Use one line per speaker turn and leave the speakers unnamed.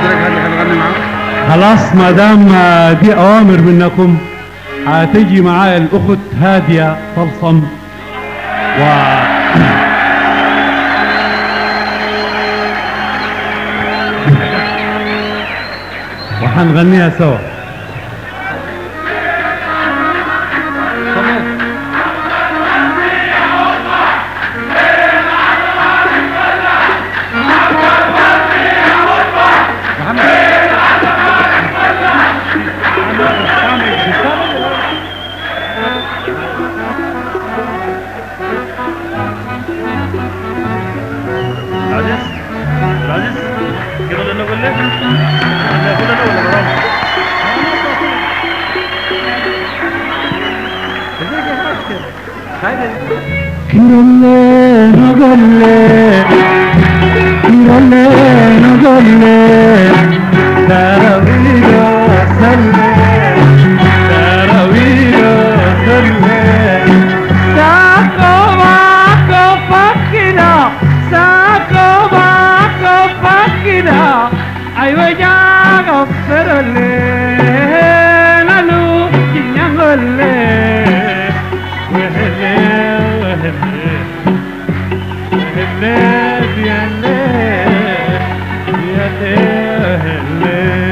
حضرتك هل هنغني معاه
خلاص ما دام آه، دي اوامر منكم هتجي معايا الاخت هاديه طلسم و وحنغنيها سوا
العزيز العزيز يلا لنا قول لك انا اقول انا ولا مرام
Kirole nogolle Kirole nogolle Tarawigo salle Tarawigo salle Sako bako fakira Sako bako fakira Ay veyago ferole Nalu kinyangole Wehele wehele Wehele biale Biale wehele